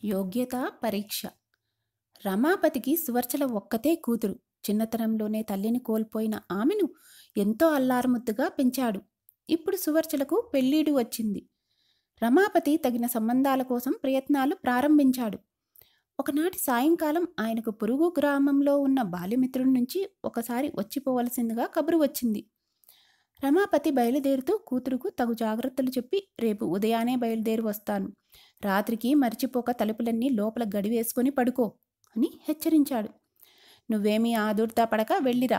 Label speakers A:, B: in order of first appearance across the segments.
A: యోగ్యత పరీక్ష రమాపతికి సువర్చల ఒక్కతే కూతురు చిన్నతనంలోనే తల్లిని కోల్పోయిన ఆమెను ఎంతో అల్లారుముద్దుగా పెంచాడు ఇప్పుడు సువర్చలకు పెళ్ళీడు వచ్చింది రమాపతి తగిన సంబంధాల కోసం ప్రయత్నాలు ప్రారంభించాడు ఒకనాటి సాయంకాలం ఆయనకు పొరుగు గ్రామంలో ఉన్న బాల్యమిత్రుడి నుంచి ఒకసారి వచ్చిపోవలసిందిగా కబురు వచ్చింది రమాపతి బయలుదేరుతూ కూతురుకు తగు జాగ్రత్తలు చెప్పి రేపు ఉదయానే బయలుదేరి వస్తాను రాత్రికి మరిచిపోక తలుపులన్నీ లోపల గడివేసుకొని పడుకో అని హెచ్చరించాడు నువ్వేమీ ఆదుర్తా పడక వెళ్ళిరా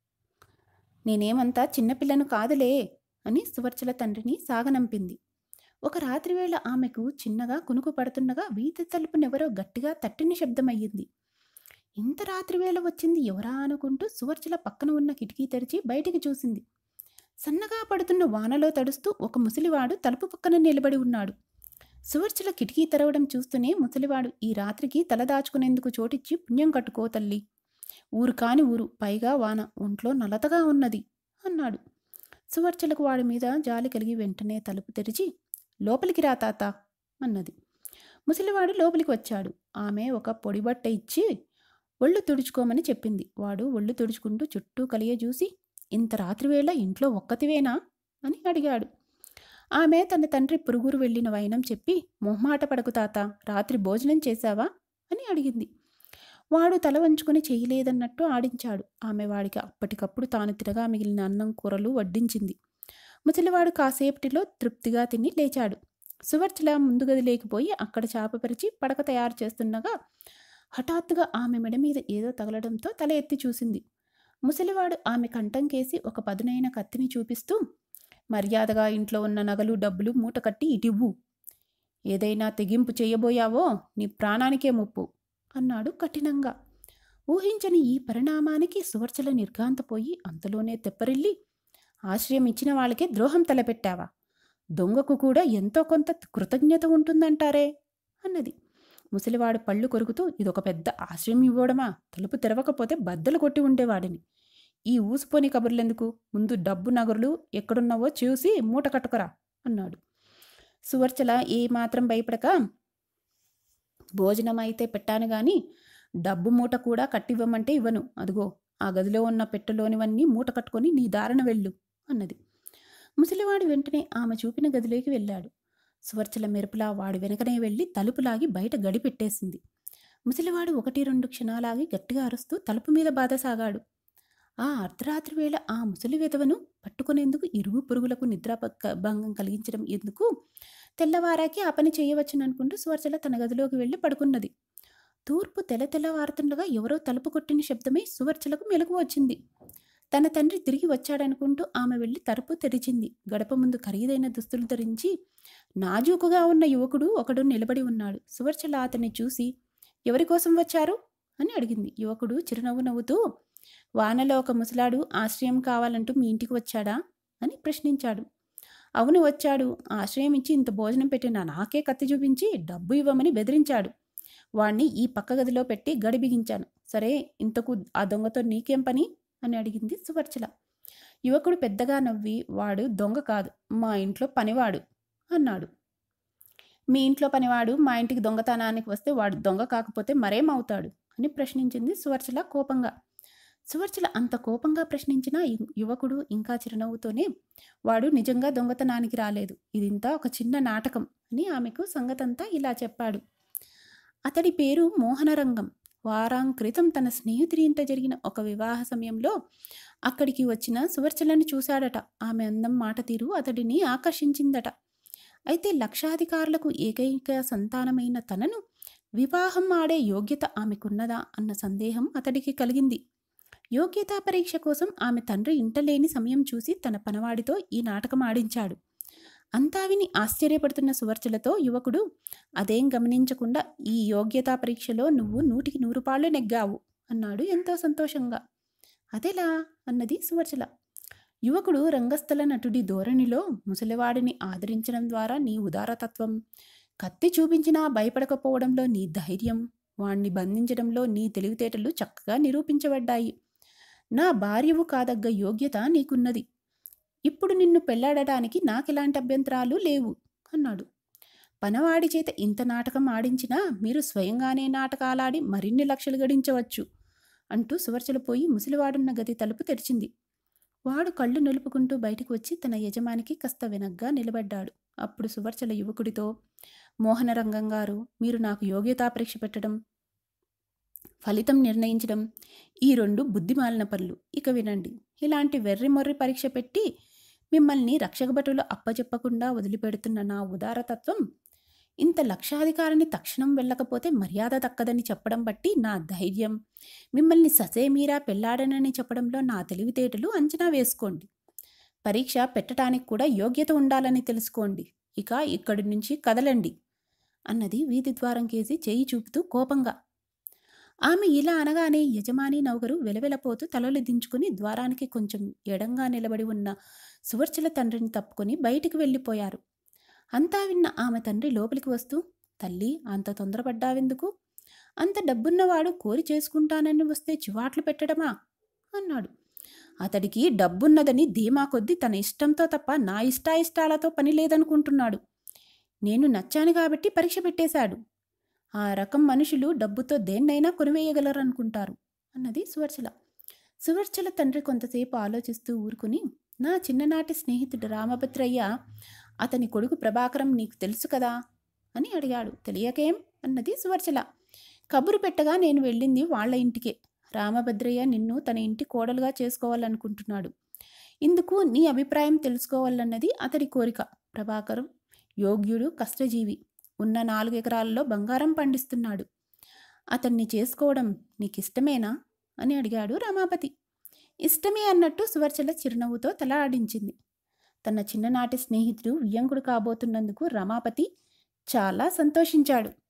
A: నేనేమంతా చిన్నపిల్లను కాదులే అని సువర్చల తండ్రిని సాగనంపింది ఒక రాత్రివేళ ఆమెకు చిన్నగా కునుకు పడుతుండగా వీధి తలుపునెవరో గట్టిగా తట్టిన శబ్దమయ్యింది ఇంత రాత్రివేళ వచ్చింది ఎవరా అనుకుంటూ సువర్చల పక్కన ఉన్న కిటికీ తెరిచి బయటికి చూసింది సన్నగా పడుతున్న వానలో తడుస్తూ ఒక ముసలివాడు తలుపు పక్కన నిలబడి ఉన్నాడు సువర్చల కిటికీ తెరవడం చూస్తూనే ముసలివాడు ఈ రాత్రికి తల దాచుకునేందుకు చోటిచ్చి పుణ్యం కట్టుకో తల్లి ఊరు కాని ఊరు పైగా వాన ఒంట్లో నలతగా ఉన్నది అన్నాడు సువర్చలకు వాడి మీద జాలి కలిగి వెంటనే తలుపు తెరిచి లోపలికి రా తాత అన్నది ముసలివాడు లోపలికి వచ్చాడు ఆమె ఒక పొడి బట్ట ఇచ్చి ఒళ్ళు తుడుచుకోమని చెప్పింది వాడు ఒళ్ళు తుడుచుకుంటూ చుట్టూ కలియ చూసి ఇంత రాత్రివేళ ఇంట్లో ఒక్కతివేనా అని అడిగాడు ఆమె తన తండ్రి పురుగురు వెళ్ళిన వైనం చెప్పి మొహమాట పడకు తాత రాత్రి భోజనం చేశావా అని అడిగింది వాడు తల వంచుకొని చేయలేదన్నట్టు ఆడించాడు ఆమె వాడికి అప్పటికప్పుడు తాను తిరగా మిగిలిన అన్నం కూరలు వడ్డించింది ముసలివాడు కాసేపటిలో తృప్తిగా తిని లేచాడు సువర్చల ముందు గది లేకపోయి అక్కడ చాపపరిచి పడక తయారు చేస్తుండగా హఠాత్తుగా ఆమె మెడ మీద ఏదో తగలడంతో తల ఎత్తి చూసింది ముసలివాడు ఆమె కంఠం కేసి ఒక పదునైన కత్తిని చూపిస్తూ మర్యాదగా ఇంట్లో ఉన్న నగలు డబ్బులు మూట కట్టి ఇటివ్వు ఏదైనా తెగింపు చేయబోయావో నీ ప్రాణానికే ముప్పు అన్నాడు కఠినంగా ఊహించని ఈ పరిణామానికి సువర్చల నిర్ఘాంతపోయి అంతలోనే తెప్పరిల్లి ఆశ్రయం ఇచ్చిన వాళ్ళకే ద్రోహం తలపెట్టావా దొంగకు కూడా ఎంతో కొంత కృతజ్ఞత ఉంటుందంటారే అన్నది ముసలివాడు పళ్ళు కొరుకుతూ ఇదొక పెద్ద ఆశ్రయం ఇవ్వడమా తలుపు తెరవకపోతే బద్దలు కొట్టి ఉండేవాడిని ఈ ఊసిపోని కబుర్లెందుకు ముందు డబ్బు నగరులు ఎక్కడున్నావో చూసి మూట కట్టుకురా అన్నాడు సువర్చల ఏ మాత్రం భయపడక భోజనం అయితే పెట్టాను గాని డబ్బు మూట కూడా కట్టివ్వమంటే ఇవ్వను అదిగో ఆ గదిలో ఉన్న పెట్టెలోనివన్నీ మూట కట్టుకొని నీ దారిన వెళ్ళు అన్నది ముసలివాడు వెంటనే ఆమె చూపిన గదిలోకి వెళ్ళాడు సువర్చల మెరుపులా వాడి వెనకనే వెళ్ళి తలుపులాగి బయట గడి పెట్టేసింది ముసలివాడు ఒకటి రెండు క్షణాలాగి గట్టిగా అరుస్తూ తలుపు మీద బాధసాగాడు ఆ అర్ధరాత్రి వేళ ఆ ముసలి విధవను పట్టుకునేందుకు ఇరుగు పురుగులకు నిద్ర భంగం కలిగించడం ఎందుకు తెల్లవారాకి ఆ పని చేయవచ్చుననుకుంటూ సువర్చల తన గదిలోకి వెళ్ళి పడుకున్నది తూర్పు తెల తెల్లవారుతుండగా ఎవరో తలుపు కొట్టిన శబ్దమై సువర్చలకు మెలకు వచ్చింది తన తండ్రి తిరిగి వచ్చాడనుకుంటూ ఆమె వెళ్ళి తలుపు తెరిచింది గడప ముందు ఖరీదైన దుస్తులు ధరించి నాజూకుగా ఉన్న యువకుడు ఒకడు నిలబడి ఉన్నాడు సువర్చల అతన్ని చూసి ఎవరి కోసం వచ్చారు అని అడిగింది యువకుడు చిరునవ్వు నవ్వుతూ వానలో ఒక ముసలాడు ఆశ్రయం కావాలంటూ మీ ఇంటికి వచ్చాడా అని ప్రశ్నించాడు అవును వచ్చాడు ఆశ్రయం ఇచ్చి ఇంత భోజనం పెట్టిన నాకే కత్తి చూపించి డబ్బు ఇవ్వమని బెదిరించాడు వాణ్ణి ఈ పక్క గదిలో పెట్టి గడి బిగించాను సరే ఇంతకు ఆ దొంగతో నీకేం పని అని అడిగింది సువర్చల యువకుడు పెద్దగా నవ్వి వాడు దొంగ కాదు మా ఇంట్లో పనివాడు అన్నాడు మీ ఇంట్లో పనివాడు మా ఇంటికి దొంగతనానికి వస్తే వాడు దొంగ కాకపోతే మరేమవుతాడు అని ప్రశ్నించింది సువర్చల కోపంగా సువర్చల అంత కోపంగా ప్రశ్నించిన యువకుడు ఇంకా చిరునవ్వుతోనే వాడు నిజంగా దొంగతనానికి రాలేదు ఇదింతా ఒక చిన్న నాటకం అని ఆమెకు సంగతంతా ఇలా చెప్పాడు అతడి పేరు మోహనరంగం వారం క్రితం తన స్నేహితుడి ఇంట జరిగిన ఒక వివాహ సమయంలో అక్కడికి వచ్చిన సువర్చలను చూశాడట ఆమె అందం మాట తీరు అతడిని ఆకర్షించిందట అయితే లక్షాధికారులకు ఏకైక సంతానమైన తనను వివాహం ఆడే యోగ్యత ఆమెకున్నదా అన్న సందేహం అతడికి కలిగింది యోగ్యతా పరీక్ష కోసం ఆమె తండ్రి ఇంటలేని సమయం చూసి తన పనవాడితో ఈ నాటకం ఆడించాడు అంతా విని ఆశ్చర్యపడుతున్న సువర్చలతో యువకుడు అదేం గమనించకుండా ఈ యోగ్యతా పరీక్షలో నువ్వు నూటికి నూరు పాళ్ళు నెగ్గావు అన్నాడు ఎంతో సంతోషంగా అదెలా అన్నది సువర్చల యువకుడు రంగస్థల నటుడి ధోరణిలో ముసలివాడిని ఆదరించడం ద్వారా నీ ఉదారతత్వం కత్తి చూపించినా భయపడకపోవడంలో నీ ధైర్యం వాణ్ణి బంధించడంలో నీ తెలివితేటలు చక్కగా నిరూపించబడ్డాయి నా భార్యవు కాదగ్గ యోగ్యత నీకున్నది ఇప్పుడు నిన్ను పెళ్లాడటానికి నాకెలాంటి అభ్యంతరాలు లేవు అన్నాడు పనవాడి చేత ఇంత నాటకం ఆడించినా మీరు స్వయంగానే నాటకాలాడి మరిన్ని లక్షలు గడించవచ్చు అంటూ సువర్చల పోయి ముసలివాడున్న గది తలుపు తెరిచింది వాడు కళ్ళు నిలుపుకుంటూ బయటకు వచ్చి తన యజమానికి కాస్త వెనగ్గా నిలబడ్డాడు అప్పుడు సువర్చల యువకుడితో మోహనరంగం గారు మీరు నాకు యోగ్యతా పరీక్ష పెట్టడం ఫలితం నిర్ణయించడం ఈ రెండు బుద్ధిమాలిన పనులు ఇక వినండి ఇలాంటి వెర్రి మొర్రి పరీక్ష పెట్టి మిమ్మల్ని రక్షకభటులు అప్పచెప్పకుండా వదిలిపెడుతున్న నా ఉదారతత్వం ఇంత లక్షాధికారిని తక్షణం వెళ్ళకపోతే మర్యాద దక్కదని చెప్పడం బట్టి నా ధైర్యం మిమ్మల్ని ససేమీరా పెళ్లాడనని చెప్పడంలో నా తెలివితేటలు అంచనా వేసుకోండి పరీక్ష పెట్టడానికి కూడా యోగ్యత ఉండాలని తెలుసుకోండి ఇక ఇక్కడి నుంచి కదలండి అన్నది వీధి ద్వారం కేసి చేయి చూపుతూ కోపంగా ఆమె ఇలా అనగానే యజమాని నౌకరు వెలవెలపోతూ తలలు దించుకుని ద్వారానికి కొంచెం ఎడంగా నిలబడి ఉన్న సువర్చల తండ్రిని తప్పుకొని బయటికి వెళ్ళిపోయారు అంతా విన్న ఆమె తండ్రి లోపలికి వస్తూ తల్లి అంత తొందరపడ్డావెందుకు అంత డబ్బున్నవాడు కోరి చేసుకుంటానని వస్తే చివాట్లు పెట్టడమా అన్నాడు అతడికి డబ్బున్నదని ధీమా కొద్దీ తన ఇష్టంతో తప్ప నా ఇష్టాయిష్టాలతో పని లేదనుకుంటున్నాడు నేను నచ్చాను కాబట్టి పరీక్ష పెట్టేశాడు ఆ రకం మనుషులు డబ్బుతో దేన్నైనా కొనివేయగలరనుకుంటారు అన్నది సువర్చల సువర్చల తండ్రి కొంతసేపు ఆలోచిస్తూ ఊరుకుని నా చిన్ననాటి స్నేహితుడు రామభద్రయ్య అతని కొడుకు ప్రభాకరం నీకు తెలుసు కదా అని అడిగాడు తెలియకేం అన్నది సువర్చల కబురు పెట్టగా నేను వెళ్ళింది వాళ్ళ ఇంటికే రామభద్రయ్య నిన్ను తన ఇంటి కోడలుగా చేసుకోవాలనుకుంటున్నాడు ఇందుకు నీ అభిప్రాయం తెలుసుకోవాలన్నది అతడి కోరిక ప్రభాకరం యోగ్యుడు కష్టజీవి ఉన్న నాలుగు ఎకరాలలో బంగారం పండిస్తున్నాడు అతన్ని చేసుకోవడం నీకిష్టమేనా అని అడిగాడు రమాపతి ఇష్టమే అన్నట్టు సువర్చల చిరునవ్వుతో తల ఆడించింది తన చిన్ననాటి స్నేహితుడు వియంకుడు కాబోతున్నందుకు రమాపతి చాలా సంతోషించాడు